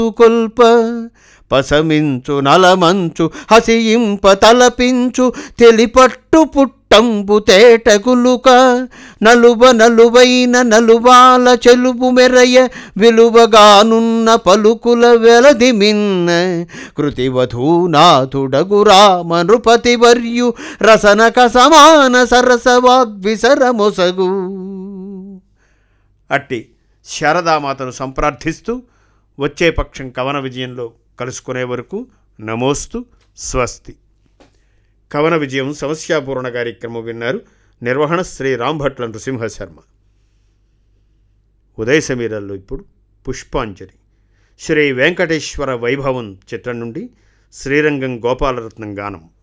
కొల్ప పసమించు నలమంచు హసియింప తలపించు తెలిపట్టు పుట్టంబు తేటగులుక నలువ నలువైన నలువాల చెలుపు మెరయ విలువగానున్న పలుకుల వెలది మిన్న కృతివధూనాథుడగు రామ నృపతి వర్యు రసనక సమాన సరస వాగ్విసరమొసగు అట్టి శారదామాతను సంప్రార్థిస్తూ వచ్చే పక్షం కవన విజయంలో కలుసుకునే వరకు నమోస్తు స్వస్తి కవన విజయం సమస్యాపూర్ణ కార్యక్రమం విన్నారు నిర్వహణ శ్రీ రాంభట్ల నృసింహ శర్మ ఉదయ సమీరాల్లో ఇప్పుడు పుష్పాంజలి శ్రీ వెంకటేశ్వర వైభవం చిత్రం నుండి శ్రీరంగం గోపాలరత్నం గానం